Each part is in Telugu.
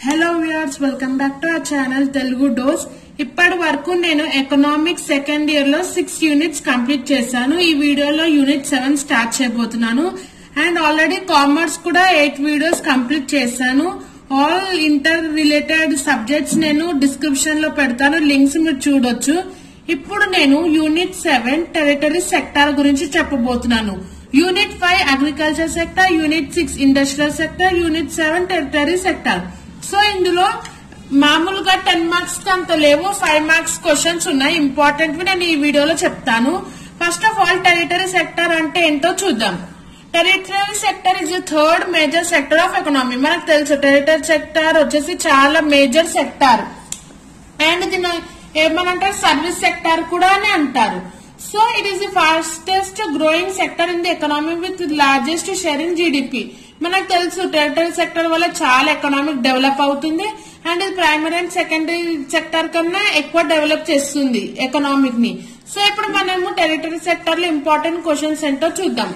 hello viewers welcome back to our channel Telugu డోస్ ఇప్పటి వరకు నేను ఎకనామిక్స్ సెకండ్ ఇయర్ లో సిక్స్ యూనిట్స్ కంప్లీట్ చేశాను ఈ వీడియోలో యూనిట్ సెవెన్ స్టార్ట్ చేయబోతున్నాను అండ్ ఆల్రెడీ కామర్స్ కూడా ఎయిట్ వీడియోస్ కంప్లీట్ చేశాను ఆల్ ఇంటర్ రిలేటెడ్ సబ్జెక్ట్స్ నేను డిస్క్రిప్షన్ లో పెడతాను లింక్స్ మీరు చూడొచ్చు ఇప్పుడు నేను యూనిట్ సెవెన్ టెరిటరీ సెక్టార్ గురించి చెప్పబోతున్నాను unit five agriculture sector unit six industrial sector unit seven territory sector so ఇందులో మామూలుగా టెన్ మార్క్స్ కి అంత లేవు ఫైవ్ మార్క్స్ క్వశ్చన్స్ ఉన్నాయి ఇంపార్టెంట్ నేను ఈ వీడియోలో చెప్తాను first of all territory sector అంటే ఏంటో చూద్దాం territory sector is the third major sector of economy మనకు తెలుసు టెరిటరీ సెక్టర్ వచ్చేసి చాలా మేజర్ సెక్టర్ అండ్ దీని ఏమనంటారు సర్వీస్ సెక్టర్ కూడా అని అంటారు so it is the fastest growing sector in the economy with largest share in GDP మనకు తెలుసు టెరిటరీ సెక్టర్ వల్ల చాలా ఎకనామిక్ డెవలప్ అవుతుంది అండ్ ఇది ప్రైమరీ అండ్ సెకండరీ సెక్టర్ కన్నా ఎక్కువ డెవలప్ చేస్తుంది ఎకనామిక్ ని సో ఇప్పుడు మనము టెరిటరీ సెక్టర్ లో ఇంపార్టెంట్ క్వశ్చన్స్ ఏంటో చూద్దాం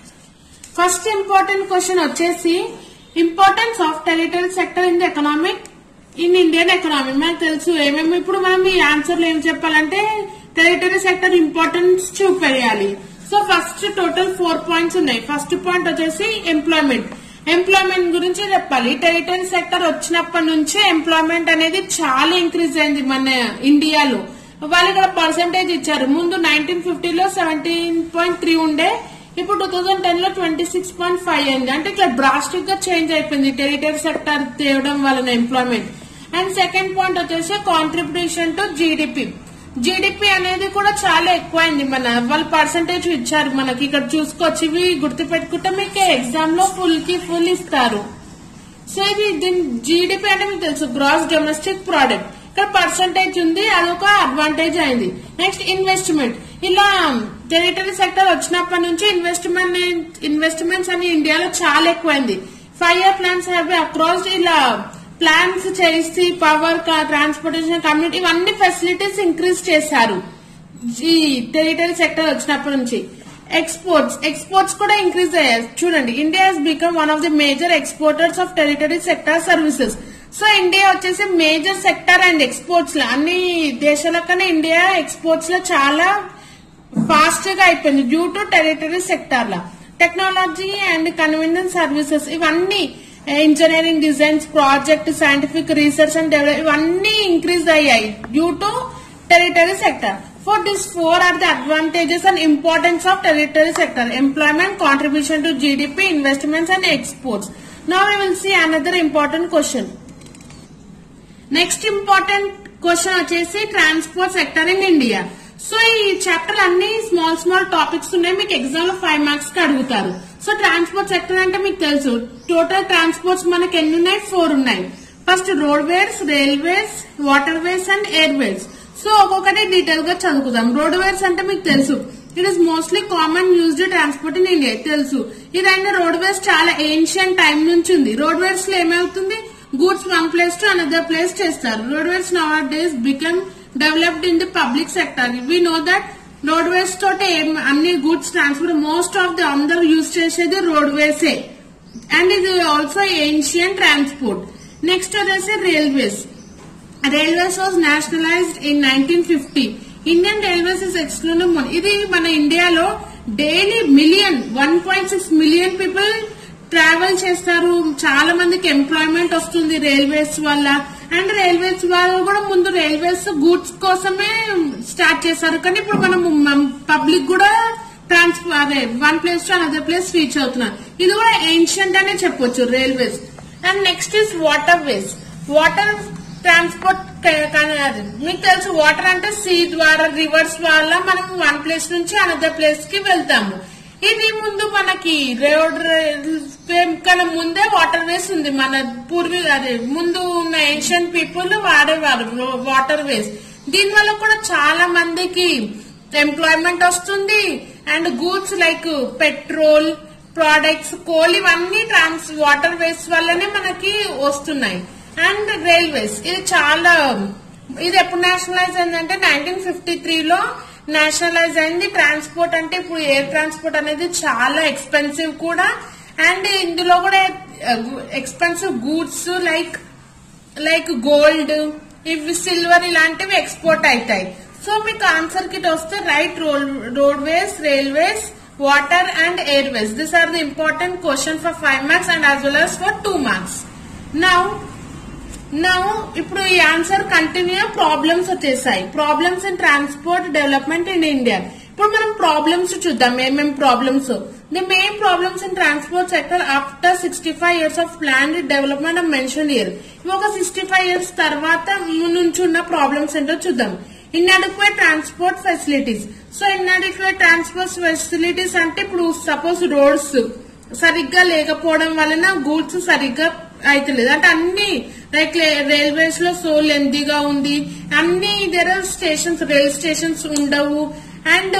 ఫస్ట్ ఇంపార్టెంట్ క్వశ్చన్ వచ్చేసి importance of territory sector in the economic in Indian economy మనకు తెలుసు ఏమేమి ఇప్పుడు మనం ఈ ఆన్సర్ లో ఏం చెప్పాలంటే టెరిటరీ సెక్టర్ ఇంపార్టెన్స్ చూపేయాలి so first total four points ఉన్నాయి ఫస్ట్ పాయింట్ వచ్చేసి ఎంప్లాయ్మెంట్ ఎంప్లాయ్మెంట్ గురించి చెప్పాలి టెరిటరీ సెక్టర్ వచ్చినప్పటి నుంచే ఎంప్లాయ్మెంట్ అనేది చాలా ఇంక్రీజ్ అయింది మన ఇండియాలో వాళ్ళు ఇక్కడ పర్సంటేజ్ ఇచ్చారు ముందు నైన్టీన్ ఫిఫ్టీలో సెవెంటీన్ పాయింట్ త్రీ ఉండే ఇప్పుడు టూ థౌసండ్ టెన్ లో ట్వంటీ సిక్స్ పాయింట్ ఫైవ్ అయింది అంటే ఇట్లా డ్రాస్టిక్ గా చేంజ్ అయిపోయింది టెరిటరీ సెక్టర్ తేవడం వలన ఎంప్లాయ్మెంట్ అండ్ సెకండ్ పాయింట్ వచ్చేసి కాంట్రిబ్యూషన్ టు జీడిపి జీడిపి అనేది కూడా చాలా ఎక్కువైంది మన వాళ్ళు పర్సంటేజ్ ఇచ్చారు మనకి ఇక్కడ చూసుకోవచ్చు ఇవి గుర్తు పెట్టుకుంటే మీకు ఎగ్జామ్ లో ఫుల్ కి ఫుల్ ఇస్తారు సో ఇది దీని జీడిపి అంటే మీకు తెలుసు గ్రాస్ డొమెస్టిక్ ప్రోడక్ట్ ఇక్కడ పర్సంటేజ్ ఉంది అదొక అడ్వాంటేజ్ అయింది నెక్స్ట్ ఇన్వెస్ట్మెంట్ ఇలా టెరిటరీ సెక్టర్ వచ్చినప్పటి నుంచి ఇన్వెస్ట్మెంట్ ఇన్వెస్ట్మెంట్స్ అని ఇండియాలో చాలా ఎక్కువైంది five year plans have across ఇలా ప్లాన్స్ చేసి పవర్ ట్రాన్స్పోర్టేషన్ కమ్యూనిటీ ఇవన్నీ ఫెసిలిటీస్ ఇంక్రీజ్ చేశారు ఈ టెరిటరీ సెక్టర్ వచ్చినప్పటి నుంచి ఎక్స్పోర్ట్స్ ఎక్స్పోర్ట్స్ కూడా ఇంక్రీజ్ అయ్యాయి చూడండి India has become one of the major exporters of territory sector services so India వచ్చేసి మేజర్ సెక్టర్ అండ్ ఎక్స్పోర్ట్స్ లో అన్ని దేశాల కన్నా ఇండియా ఎక్స్పోర్ట్స్ లో చాలా ఫాస్ట్ గా అయిపోయింది డ్యూ టు టెరిటరీ సెక్టర్ లా టెక్నాలజీ అండ్ కన్వీనియన్స్ సర్వీసెస్ ఇవన్నీ engineering designs project scientific research and develop ఇవన్నీ ఇంక్రీజ్ అయ్యాయి due to territory sector for this four are the advantages and importance of territory sector employment contribution to GDP investments and exports now we will see another important question next important question వచ్చేసి transport sector in India so ఈ చాప్టర్ అన్ని స్మాల్ స్మాల్ టాపిక్స్ ఉన్నాయి మీకు ఎగ్జామ్ లో ఫైవ్ మార్క్స్ కి అడుగుతారు సో ట్రాన్స్పోర్ట్ సెక్టర్ అంటే మీకు తెలుసు టోటల్ ట్రాన్స్పోర్ట్స్ మనకి ఎన్ని ఉన్నాయి ఫోర్ ఉన్నాయి first roadways railways waterways and airways so ఒక్కొక్కటి డీటెయిల్ గా చదువుకుందాం రోడ్ వేస్ అంటే మీకు తెలుసు it is mostly common used transport in India తెలుసు ఇదైనా రోడ్ వేస్ చాలా ఏన్షియన్ టైం నుంచి ఉంది రోడ్ వేస్ లో ఏమవుతుంది goods one place to another place చేస్తారు roadways nowadays become developed in the public sector we know that roadways తోటి అన్ని goods transport most of the అందరూ యూజ్ చేసేది రోడ్ వేసే అండ్ ఇది ఆల్సో ఏన్షియన్ ట్రాన్స్పోర్ట్ నెక్స్ట్ వచ్చేసి railways railways was nationalised in nineteen fifty Indian railways is exclusive ఇది మన ఇండియాలో daily million one point six million people travel చేస్తారు చాలా మందికి ఎంప్లాయ్మెంట్ వస్తుంది రైల్వేస్ వల్ల అండ్ రైల్వేస్ వాళ్ళు కూడా ముందు రైల్వేస్ గూడ్స్ కోసమే స్టార్ట్ చేశారు కానీ ఇప్పుడు మనం పబ్లిక్ కూడా ట్రాన్స్ఫర్ అదే one place to another place reach అవుతున్నారు ఇది కూడా ఏన్షియంట్ అనే చెప్పొచ్చు railways and next is waterways water transport మీకు తెలుసు వాటర్ అంటే సీ ద్వారా రివర్స్ వల్ల మనం వన్ ప్లేస్ నుంచి అనదర్ ప్లేస్ కి వెళ్తాము ఇది ముందు మనకి రోడ్ కన్నా ముందే వాటర్ వేస్ ఉంది మన పూర్వీ అదే ముందు ఉన్న ఏన్షియన్ పీపుల్ వాడేవారు వాటర్ వేస్ దీనివల్ల కూడా చాలా మందికి ఎంప్లాయ్మెంట్ వస్తుంది and goods like petrol products coal ఇవన్నీ ట్రాన్స్ వాటర్ వేస్ వల్లనే మనకి వస్తున్నాయి అండ్ రైల్వేస్ ఇది చాలా ఇది ఎప్పుడు నేషనలైజ్ అయిందంటే నైన్టీన్ ఫిఫ్టీ త్రీలో నేషనలైజ్ అయింది ట్రాన్స్పోర్ట్ అంటే ఇప్పుడు ఎయిర్ ట్రాన్స్పోర్ట్ అనేది చాలా ఎక్స్పెన్సివ్ కూడా అండ్ ఇందులో కూడా expensive goods like like gold ఇవి సిల్వర్ ఇలాంటివి ఎక్స్పోర్ట్ అవుతాయి సో మీకు ఆన్సర్ కిట్ వస్తే right roadways railways water and airways this are the important question for five marks and as well as for two marks now now ఇప్పుడు ఈ ఆన్సర్ కంటిన్యూ ప్రాబ్లమ్స్ వచ్చేసాయి problems in transport development in India ఇప్పుడు మనం ప్రాబ్లమ్స్ చూద్దాం ఏమేం problems the main problems in transport sector after sixty five years of plan development of mention year ఒక సిక్స్టీ ఫైవ్ ఇయర్స్ తర్వాత నుంచి ఉన్న ప్రాబ్లమ్స్ ఏంటో చూద్దాం inadequate transport facilities so inadequate transport facilities అంటే ఇప్పుడు సపోజ్ రోడ్స్ సరిగ్గా లేకపోవడం వలన గూడ్స్ సరిగ్గా అయితలేదు అంటే అన్ని లైక్ రైల్వేస్ లో సో లెందీగా ఉంది అన్ని దగ్గర స్టేషన్స్ రైల్ స్టేషన్స్ ఉండవు అండ్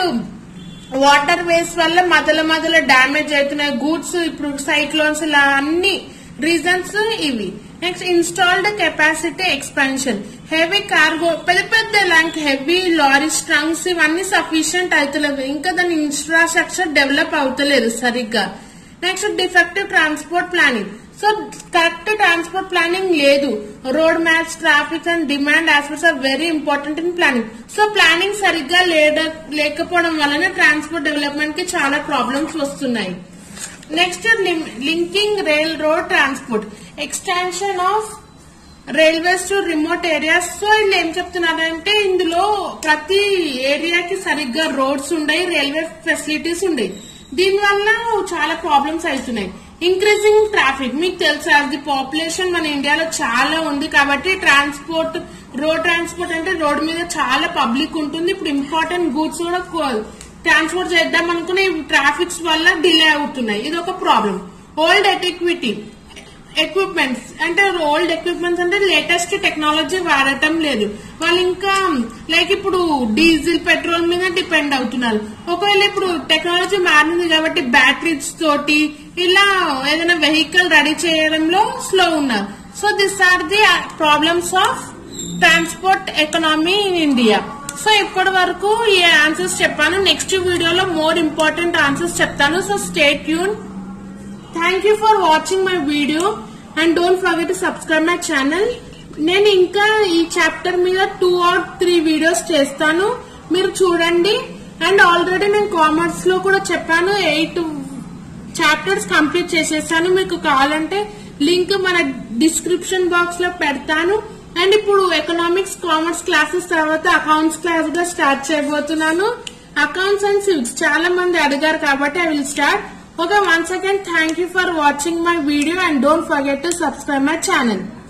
వాటర్ వేస్ వల్ల మధ్యలో మధ్యలో డ్యామేజ్ అవుతున్నాయి గూడ్స్ ఇప్పుడు సైక్లోన్స్ ఇలా అన్ని రీజన్స్ ఇవి next installed capacity expansion heavy cargo పెద్ద పెద్ద ల్యాంక్ హెవీ లారీస్ ట్రంక్స్ ఇవన్నీ సఫిషియంట్ అవుతలేదు ఇంకా దాని ఇన్ఫ్రాస్ట్రక్చర్ డెవలప్ అవుతలేదు సరిగ్గా next defective transport planning so correct transport planning లేదు road maps traffic and demand aspects are very important in planning so planning సరిగ్గా లేడ- లేకపోవడం వలన ట్రాన్స్పోర్ట్ డెవలప్మెంట్ కి చాలా ప్రాబ్లమ్స్ వస్తున్నాయి next linking rail road transport extension of railways to remote areas so వీళ్ళు ఏం చెప్తున్నారంటే ఇందులో ప్రతి ఏరియాకి సరిగ్గా రోడ్స్ ఉండయి రైల్వే ఫెసిలిటీస్ ఉండయి దీనివల్ల చాలా ప్రాబ్లమ్స్ అవుతున్నాయి ఇంక్రీజింగ్ ట్రాఫిక్ మీకు తెలుసా అది పాపులేషన్ మన ఇండియాలో చాలా ఉంది కాబట్టి ట్రాన్స్పోర్ట్ రోడ్ ట్రాన్స్పోర్ట్ అంటే రోడ్ మీద చాలా పబ్లిక్ ఉంటుంది ఇప్పుడు ఇంపార్టెంట్ గూడ్స్ కూడా ట్రాన్స్పోర్ట్ చేద్దాం అనుకునే ట్రాఫిక్స్ వల్ల డిలే అవుతున్నాయి ఇది ఒక ప్రాబ్లం ఓల్డ్ ఎటిక్విటీ ఎక్విప్మెంట్స్ అంటే ఓల్డ్ ఎక్విప్మెంట్స్ అంటే లేటెస్ట్ టెక్నాలజీ వాడటం లేదు వాళ్ళు ఇంకా లైక్ ఇప్పుడు డీజిల్ పెట్రోల్ మీద డిపెండ్ అవుతున్నారు ఒకవేళ ఇప్పుడు టెక్నాలజీ మారింది కాబట్టి బ్యాటరీస్ తోటి ఇలా ఏదైనా వెహికల్ రెడీ చేయడంలో స్లో ఉన్నారు so this are the problems of transport economy in India so ఇప్పటి వరకు ఈ ఆన్సర్స్ చెప్పాను నెక్స్ట్ వీడియోలో మోర్ ఇంపార్టెంట్ ఆన్సర్స్ చెప్తాను సో స్టేట్ యూన్ thank you for watching my video and don't forget to subscribe my channel నేను ఇంకా ఈ చాప్టర్ మీద టూ ఆర్ త్రీ వీడియోస్ చేస్తాను మీరు చూడండి అండ్ ఆల్రెడీ నేను కామర్స్ లో కూడా చెప్పాను ఎయిట్ చాప్టర్స్ కంప్లీట్ చేసేసాను మీకు కావాలంటే లింక్ మన డిస్క్రిప్షన్ బాక్స్ లో పెడతాను అండ్ ఇప్పుడు ఎకనామిక్స్ కామర్స్ క్లాసెస్ తర్వాత అకౌంట్స్ క్లాస్ గా స్టార్ట్ చేయబోతున్నాను అకౌంట్స్ అండ్ సివిక్స్ చాలా మంది అడిగారు కాబట్టి I will start okay once again thank you for watching my video and don't forget to subscribe my channel